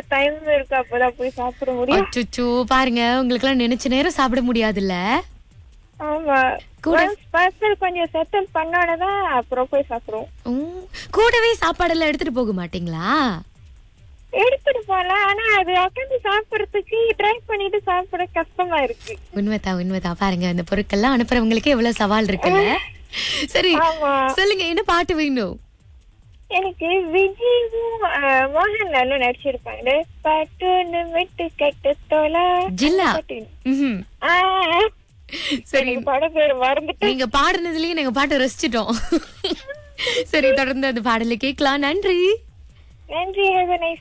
Time இருக்கு அப்பதான் போய் சாப்பிட முடியும் அச்சுச்சோ பாருங்க உங்களுக்கு எல்லாம் நினைச்ச நேரம் சாப்பிட முடியாதுல்ல ஆமா கூட- பார்சல் கொஞ்சம் செட்டில் பண்ணோடதான் அப்புறம் போய் சாப்பிடுவோம் உம், கூடவே சாப்பாடெல்லாம் எடுத்துட்டு போக மாட்டீங்களா எடுத்துட்டு போலாம் ஆனா அது உட்காந்து சாப்பிடறதுக்கு ட்ரை பண்ணிட்டு சாப்பிட கஷ்டமா இருக்கு உண்மைதான் உண்மைதான் பாருங்க அந்த பொருட்கள்லாம் அனுப்புறவங்களுக்கு எவ்வளவு சவால் இருக்குல்ல சரி ஆமா. சொல்லுங்க என்ன பாட்டு வேணும் எனக்கு விஜயும் அஹ், மோகன்லாலும் நடிச்சிருப்பாங்க பாட்டு விட்டு கெட்ட தோலா ஜில்லா பாட்டு. ம்ஹும். ஆ, சரி எனக்கு படம் பேர் மறந்துட்டு நீங்க பாடுனதுலயே நாங்க பாட்டு ரசிச்சிட்டோம் சரி தொடர்ந்து அந்த பாடலை கேட்கலாம் நன்றி நன்றி ஹேவ் நைஸ்